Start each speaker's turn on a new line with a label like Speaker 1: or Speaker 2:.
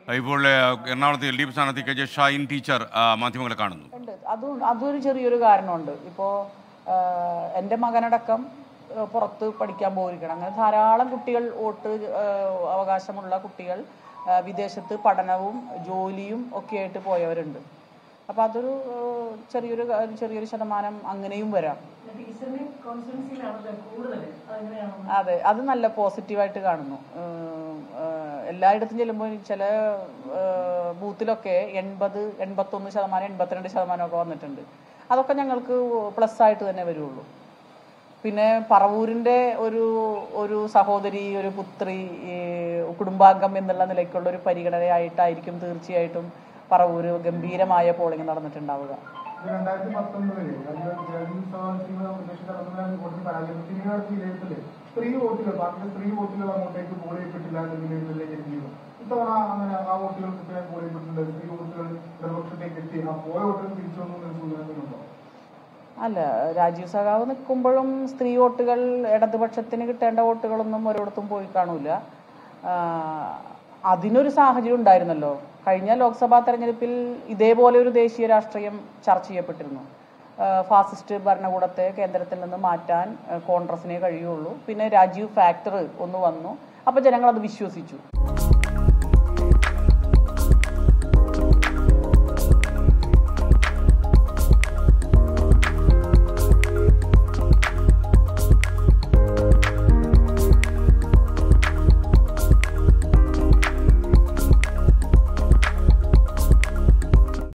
Speaker 1: ഇപ്പോൾ ഏഹ്, എറണാകുളത്ത് എൽ ഡി എഫ് സ്ഥാനാർത്ഥി കെ ജെ ഷൈൻ ടീച്ചർ ആ, മാധ്യമങ്ങളെ കാണുന്നു
Speaker 2: ഉണ്ട് അതും അതൊരു ചെറിയൊരു കാരണമുണ്ട് ഇപ്പോൾ എൻ്റെ മകനടക്കം ആ, പുറത്ത് പഠിക്കാൻ പോയിരിക്കണം അങ്ങനെ ധാരാളം കുട്ടികൾ വോട്ട് ആ, അവകാശമുള്ള കുട്ടികൾ ആ, വിദേശത്ത് പഠനവും ജോലിയും ഒക്കെ ആയിട്ട് പോയവരുണ്ട് അപ്പം അതൊരു ആ, ചെറിയൊരു ക- ചെറിയൊരു ശതമാനം അങ്ങനെയും വരാം അതെ അത് നല്ല പോസിറ്റീവായിട്ട് കാണുന്നു ഏഹ് ഏഹ് എല്ലായിടത്തും ചെല്ലുമ്പോൾ ചില ഏഹ് ബൂത്തിലൊക്കെ എൺപത് എൺപത്തൊന്ന് ശതമാനം എൺപത്തിരണ്ട് ശതമാനമൊക്കെ വന്നിട്ടുണ്ട് അതൊക്കെ ഞങ്ങൾക്ക് പ്ലസ് ആയിട്ട് തന്നെ വരുള്ളൂ പിന്നെ പറവൂരിൻ്റെ ഒരു ഒരു സഹോദരി ഒരു പുത്രി ഈ കുടുംബാംഗം എന്നുള്ള നിലയ്ക്കുള്ള ഒരു പരിഗണനയായിട്ടായിരിക്കും തീർച്ചയായിട്ടും പറവൂര് ഗംഭീരമായ പോളിംഗ് നടന്നിട്ടുണ്ടാവുക
Speaker 3: ഇത് രണ്ടായിരത്തി പത്തൊമ്പതില് അതിൽ ജഗദീഷ് സഹാസിംഗ് ഉദ്ദേശിച്ച നടത്തുന്ന വോട്ടിൽ പരാജയം പിന്നീട് വിലയിരുത്തല് സ്ത്രീ വോട്ടുകൾ പാർട്ടിയുടെ സ്ത്രീ വോട്ടുകൾ അങ്ങോട്ടേക്ക് പോൾ ചെയ്യപ്പെട്ടില്ല എന്ന വിലയിരുത്തലിലേക്ക് എത്തിയിരുന്നു ഇത്തവണ അങ്ങനെ ആ വോട്ടുകൾ കൃത്യമായി പോൾ ചെയ്യപ്പെട്ടിട്ടുണ്ട് സ്ത്രീ വോട്ടുകൾ ഇടതുപക്ഷത്തേക്ക് എത്തി ആ പോയ വോട്ടുകൾ തിരിച്ചു വന്നു എന്ന് സൂചനകളുണ്ടോ
Speaker 2: അല്ല രാജീവ് സഖാവ് നിൽക്കുമ്പോഴും സ്ത്രീ വോട്ടുകൾ ഇടതുപക്ഷത്തിന് കിട്ടേണ്ട വോട്ടുകളൊന്നും ഒരിടത്തും പോയി കാണൂല ആ, അതിനൊരു സാഹചര്യം ഉണ്ടായിരുന്നല്ലോ കഴിഞ്ഞ ലോക്സഭാ തെരഞ്ഞെടുപ്പിൽ ഇതേപോലെ ഒരു ദേശീയ രാഷ്ട്രീയം ചർച്ച ചെയ്യപ്പെട്ടിരുന്നു ആ, ഫാസിസ്റ്റ് ഭരണകൂടത്തെ കേന്ദ്രത്തിൽ നിന്ന് മാറ്റാൻ ആ, കോൺഗ്രസിനെ കഴിയുള്ളൂ പിന്നെ രാജീവ് ഫാക്ടർ ഒന്ന് വന്നു അപ്പോൾ ജനങ്ങൾ അത് വിശ്വസിച്ചു